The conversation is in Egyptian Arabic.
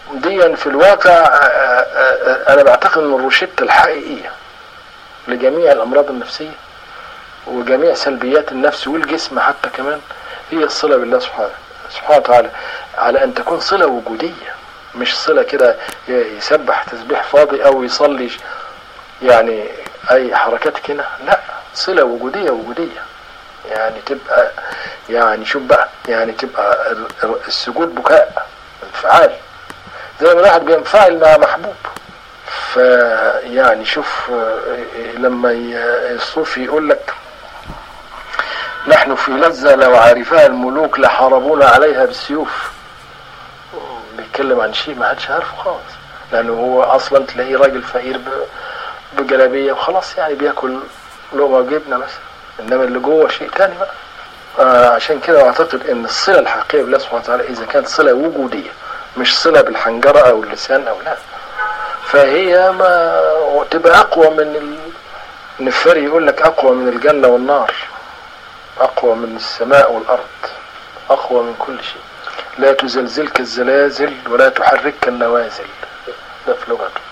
دي في الواقع آه، آه، آه، انا بعتقد ان الروشتة الحقيقية لجميع الامراض النفسية وجميع سلبيات النفس والجسم حتى كمان هي الصلة بالله سبحانه سبحانه وتعالى على ان تكون صلة وجودية مش صلة كده ي- يسبح تسبيح فاضي او يصلي ش- يعني اي حركات كده لا صلة وجودية وجودية يعني تبقى يعني شوف بقى يعني تبقى ال- ال- السجود بكاء انفعال زي ما الواحد بينفعل مع محبوب فيعني شوف آه، لما ي- الصوفي يقول لك نحن في لذة لو عرفها الملوك لحاربونا عليها بالسيوف بيتكلم عن شيء ما حدش عارفه خالص لانه هو اصلا تلاقيه راجل فقير ب- بجلابيه وخلاص يعني بياكل لقمه جبنه مثلا انما اللي جوه شيء تاني بقى آه عشان كده اعتقد ان الصله الحقيقيه بالله سبحانه وتعالى اذا كانت صله وجوديه مش صله بالحنجره او اللسان او لا فهي ما تبقى اقوى من ال... النفاري يقول لك اقوى من الجنه والنار اقوى من السماء والارض اقوى من كل شيء لا تزلزلك الزلازل ولا تحركك النوازل ده في لغته